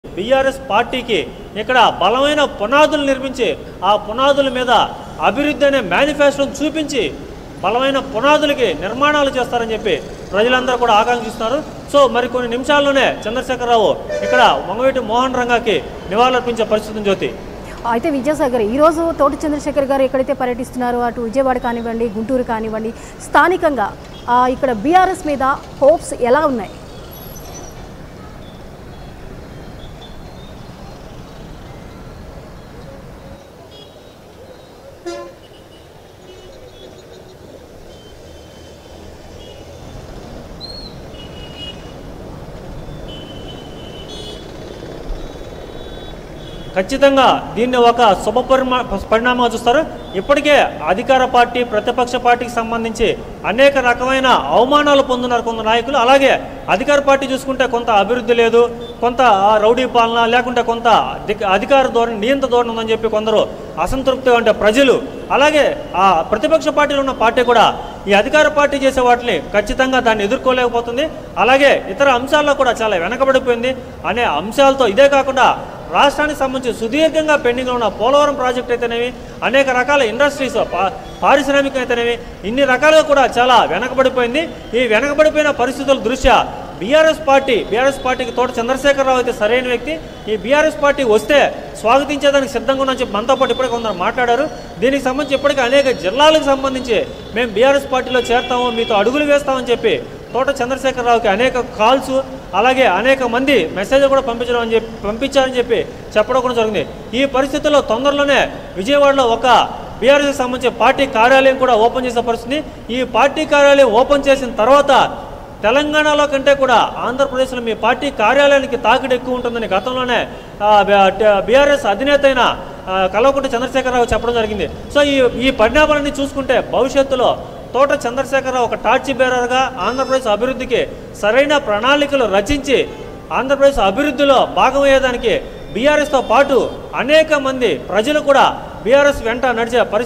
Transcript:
BRS పార్టీకి ఇక్కడ బలమైన పునాదులు నిర్మించి ఆ పునాదుల మీద అభివృద్ధి అనే మేనిఫెస్టోని చూపించి బలమైన పునాదులకి నిర్మాణాలు చేస్తారని చెప్పి ప్రజలందరూ కూడా ఆకాంక్షిస్తున్నారు సో మరి కొన్ని నిమిషాల్లోనే చంద్రశేఖరరావు ఇక్కడ వంగవీటి మోహన్ రంగాకి నివాళులర్పించే పరిస్థితి జ్యోతి అయితే విద్యాసాగర్ ఈరోజు తోటి చంద్రశేఖర్ గారు ఎక్కడైతే పర్యటిస్తున్నారో అటు విజయవాడ కానివ్వండి గుంటూరు కానివ్వండి స్థానికంగా ఆ, ఇక్కడ బీఆర్ఎస్ మీద హోప్స్ ఎలా ఉన్నాయి ఖచ్చితంగా దీన్ని ఒక శుభ పరిమా పరిణామంగా చూస్తారు ఇప్పటికే అధికార పార్టీ ప్రతిపక్ష పార్టీకి సంబంధించి అనేక రకమైన అవమానాలు పొందున్నారు కొంత నాయకులు అలాగే అధికార పార్టీ చూసుకుంటే కొంత అభివృద్ధి లేదు కొంత ఆ, రౌడీ పాలన లేకుంటే కొంత అధిక- అధికార ధోరణి నియంత్ర ధోరణి ఉందని చెప్పి కొందరు అసంతృప్తిగా ఉంటే ప్రజలు అలాగే ఆ ప్రతిపక్ష పార్టీలో ఉన్న పార్టీ కూడా ఈ అధికార పార్టీ చేసే వాటిని ఖచ్చితంగా దాన్ని ఎదుర్కోలేకపోతుంది అలాగే ఇతర అంశాల్లో కూడా చాలా వెనకబడిపోయింది అనే అంశాలతో ఇదే కాకుండా రాష్ట్రానికి సంబంధించి సుదీర్ఘంగా పెండింగ్లో ఉన్న పోలవరం ప్రాజెక్ట్ అయితేనేవి అనేక రకాల ఇండస్ట్రీస్ పా- పారిశ్రామిక అయితేనేవి ఇన్ని రకాలుగా కూడా చాలా వెనకబడిపోయింది ఈ వెనకబడిపోయిన పరిస్థితుల దృష్ట్యా బీఆర్ఎస్ పార్టీ బీఆర్ఎస్ పార్టీకి తోట చంద్రశేఖరరావు అయితే సరైన వ్యక్తి ఈ బీఆర్ఎస్ పార్టీ వస్తే స్వాగతించేదానికి సిద్ధంగా ఉన్నామని చెప్పి మనతో పాటు ఇప్పటికే కొందరు మాట్లాడారు దీనికి సంబంధించి ఇప్పటికే అనేక జిల్లాలకు సంబంధించి మేము బీఆర్ఎస్ పార్టీలో చేరతాము మీతో అడుగులు వేస్తామని చెప్పి తోట చంద్రశేఖరరావుకి అనేక కాల్స్ అలాగే అనేక మంది మెసేజ్ కూడా పంపించడం అని చెప్పి పంపించారని చెప్పి చెప్పడం కూడా జరిగింది ఈ పరిస్థితుల్లో తొందరలోనే విజయవాడలో ఒక బీఆర్ఎస్ సంబంధించి పార్టీ కార్యాలయం కూడా ఓపెన్ చేసే పరిస్థితి ఈ పార్టీ కార్యాలయం ఓపెన్ చేసిన తర్వాత తెలంగాణలో కంటే కూడా ఆంధ్రప్రదేశ్లో మీ పార్టీ కార్యాలయానికి తాకిడి ఎక్కువ ఉంటుందని గతంలోనే బీఆర్ఎస్ అధినేత అయిన ఆ, కల్వకుంట్ల చంద్రశేఖరరావు చెప్పడం జరిగింది సో ఈ ఈ పరిణామాలన్నీ చూసుకుంటే భవిష్యత్తులో తోట చంద్రశేఖరరావు ఒక టార్చి బేరర్గా ఆంధ్రప్రదేశ్ అభివృద్ధికి సరైన ప్రణాళికలు రచించి ఆంధ్రప్రదేశ్ అభివృద్ధిలో భాగమయ్యేదానికి బీఆర్ఎస్తో పాటు అనేక మంది ప్రజలు కూడా బీఆర్ఎస్ వెంట నడిచే పరిస్థితి